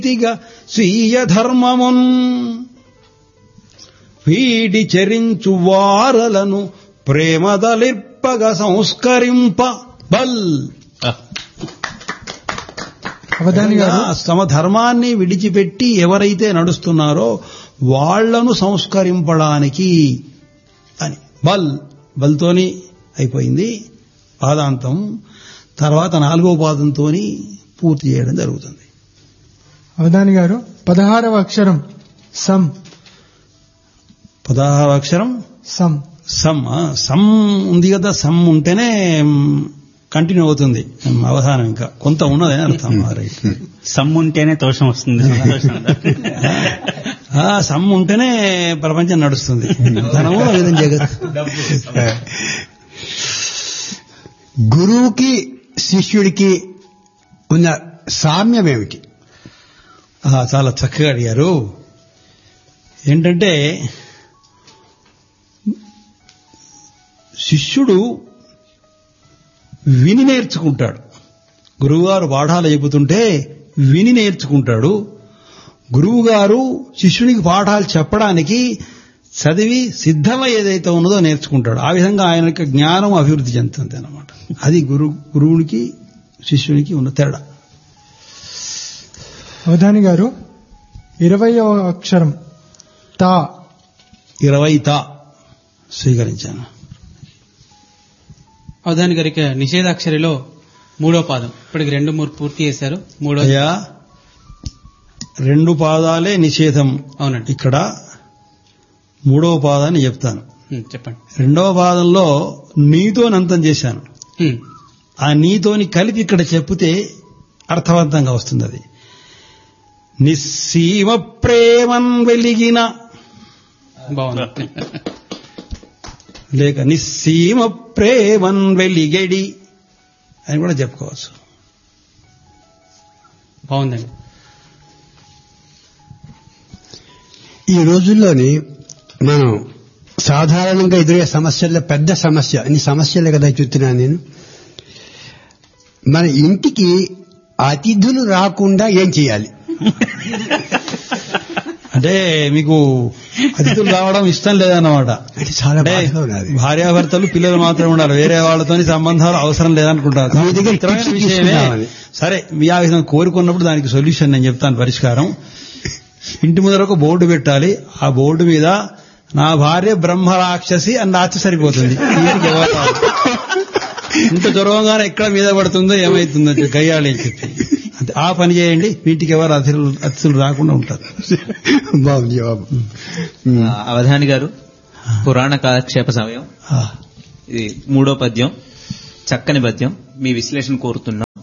తిగా స్వీయ ధర్మమున్ వీడి చరించు వారలను ప్రేమదలిర్పగ సంస్కరింప బల్ అవధాని గారు తమ ధర్మాన్ని విడిచిపెట్టి ఎవరైతే నడుస్తున్నారో వాళ్లను సంస్కరింపడానికి అని బల్ బల్తోని అయిపోయింది పాదాంతం తర్వాత నాలుగో పాదంతో పూర్తి చేయడం జరుగుతుంది అవధాని గారు పదహారవ అక్షరం సం పదహారు అక్షరం సం సమ్ ఆ, సమ్ ఉంది కదా సమ్ ఉంటేనే కంటిన్యూ అవుతుంది అవధానం ఇంకా కొంత ఉన్నదని అర్థం రైట్ సమ్ ఉంటేనే తోషం వస్తుంది సంతోషం ఆ సమ్ ఉంటేనే ప్రపంచం నడుస్తుంది ధనము లేదని జగత్ గురువుకి శిష్యుడికి ఉన్న సామ్యం ఏమిటి ఆ, చాలా చక్కగా అడిగారు ఏంటంటే శిష్యుడు విని నేర్చుకుంటాడు గురువుగారు పాఠాలు చెబుతుంటే విని నేర్చుకుంటాడు గురువుగారు శిష్యునికి పాఠాలు చెప్పడానికి చదివి సిద్ధమై ఏదైతే ఉన్నదో నేర్చుకుంటాడు ఆ విధంగా ఆయన యొక్క జ్ఞానం అభివృద్ధి చెందుతుంది అన్నమాట అది గురు గురువునికి శిష్యునికి ఉన్న తేడా అవధాని గారు ఇరవయవ అక్షరం తా ఇరవై తా స్వీకరించాను అవధాని గారికి నిషేధాక్షరిలో మూడో పాదం ఇప్పటికి రెండు మూడు పూర్తి చేశారు మూడో అయ్యా రెండు పాదాలే నిషేధం అవునండి ఇక్కడ మూడవ పాదాన్ని చెప్తాను ఉమ్, చెప్పండి రెండవ పాదంలో నీతోని అంతం చేశాను ఉమ్, ఆ నీతోని కలిపి ఇక్కడ చెప్తే అర్థవంతంగా వస్తుంది అది నిస్సీమ ప్రేమన్ వెలిగిన బాగుంది లేక నిస్సీమ ప్రేమన్ వెలిగెడి అని కూడా చెప్పుకోవచ్చు బాగుందండి ఈ రోజుల్లోని మనం సాధారణంగా ఎదురయ్యే సమస్యల్లో పెద్ద సమస్య ఇన్ని సమస్యలే కదా చూస్తున్నాను నేను మన ఇంటికి అతిథులు రాకుండా ఏం చేయాలి అంటే మీకు అతిథులు రావడం ఇష్టం లేదన్నమాట అంటే చాలా అంటే బాధగా ఉన్నది భార్యాభర్తలు పిల్లలు మాత్రమే ఉండాలి వేరే వాళ్ళతోని సంబంధాలు అవసరం లేదనుకుంటారు మీ దగ్గర చిత్రమైన tips విషయమే తీసుకుందామని. సరే మీ ఆ విధంగా కోరుకున్నప్పుడు దానికి సొల్యూషన్ నేను చెప్తాను పరిష్కారం ఇంటి ముందర ఒక బోర్డు పెట్టాలి ఆ బోర్డు మీద నా భార్య బ్రహ్మ రాక్షసి అని రాసి సరిపోతుంది ఇంటికి ఎవరు రారు. ఇంత జ్వరంగానే ఎక్కడ మీద పడుతుందో ఏమైతుందో చెప్పి గయ్యాలి అని చెప్పి అంతే ఆ పని చేయండి వీటికి ఎవరు అతిథులు అతిథులు రాకుండా ఉంటారు బాగుంది జవాబు ఆ, అవధాని గారు పురాణ కాలక్షేప సమయం ఆ. ఇది మూడో పద్యం చక్కని పద్యం మీ విశ్లేషణ కోరుతున్నాం